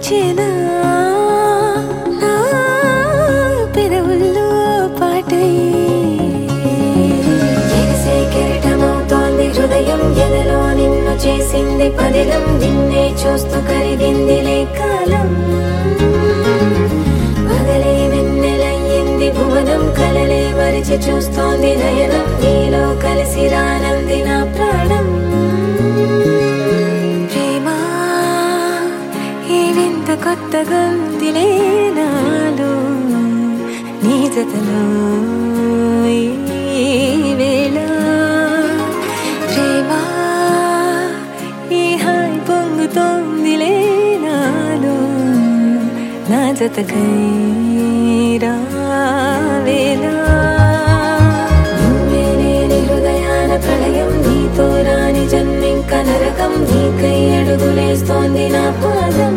నిలిచేనా నా పెదవుల్లో పాటై ఎగసే కెరటమవుతోంది హృదయం ఎదలో నిన్ను చేసింది పదిలం నిన్నే చూస్తూ కరిగిందిలే కాలం పగలే వెన్నెలయ్యింది భువనం కలలే మరిచి చూస్తోంది నయనం నీలో కలిసి రానంది నా ప్రాణం ప్రేమ ఈ వింత కొత్త గొంతిలే నాలో నీ జతలో ఈ వేళ ప్రేమ ఈ హాయి పొంగుతోందిలే నాలో నా జతకై రావేలా నువ్వే లేని హృదయాల ప్రళయం నీతో రాని జన్మింక నరకం నీకై అడుగులేస్తోంది నా పాదం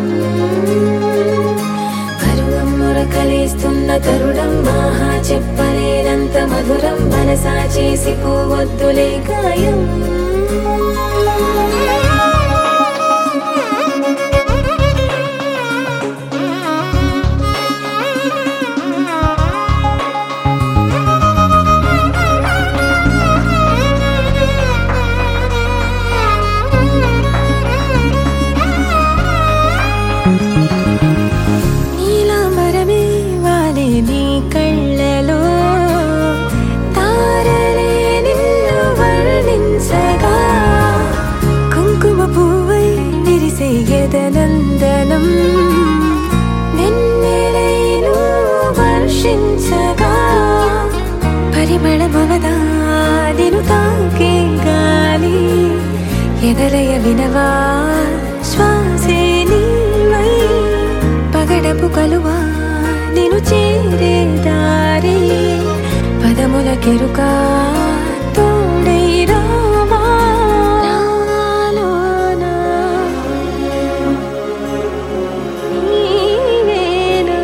కరువం మురకలేస్తున్న తరుణం ఆహా చెప్పలేనంత మధురం మనసా చేసి పోవద్దులే గాయం నీలాంబరమే వాలే నీ కళ్ళలో తారలే నిన్ను వర్ణించగా కుంకుమ పువ్వై విరిసే ఎదనందనం వెన్నెలైను వర్షించగా పరిమళమవదా నిను తాకే గాలి ఎదలయ వినవా శ్వాసే నీవై పగడపు కలువా నిను చేరే దారి పదముల కెరుక తోడై రావా నాలోన నీవేనా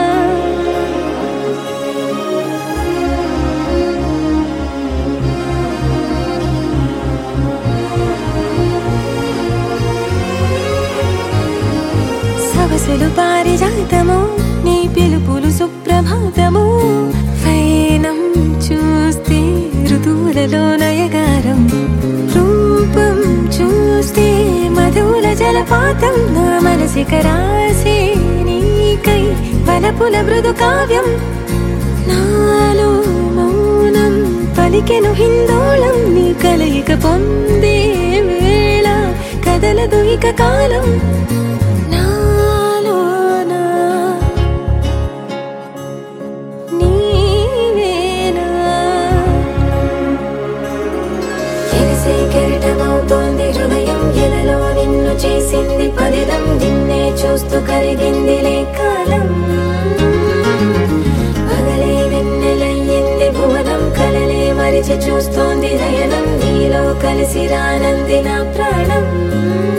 సవసులు పారిజాతము నీ పిలుపులు సుప్రభాతము ఫైనం చూస్తే ఋతువులలో నయగారం రూపం చూస్తే మధుల జలపాతం నా మనసిక రాసే నీకై వలపుల మృదు కావ్యం నాలో మౌనం పలికెను హిందోళం నీ కలయిక పొందే వేళ కదలదు ఇక కాలం నాలోన నీవేనా ఎగసే కెరటమవుతోంది హృదయం ఎదలో నిన్ను చేసింది పదిలం నిన్నే చూస్తూ కరిగిందిలే కాలం పగలే వెన్నెలయ్యింది భువనం కలలే మరిచి చూస్తోంది నయనం నీలో కలిసి రానంది నా ప్రాణం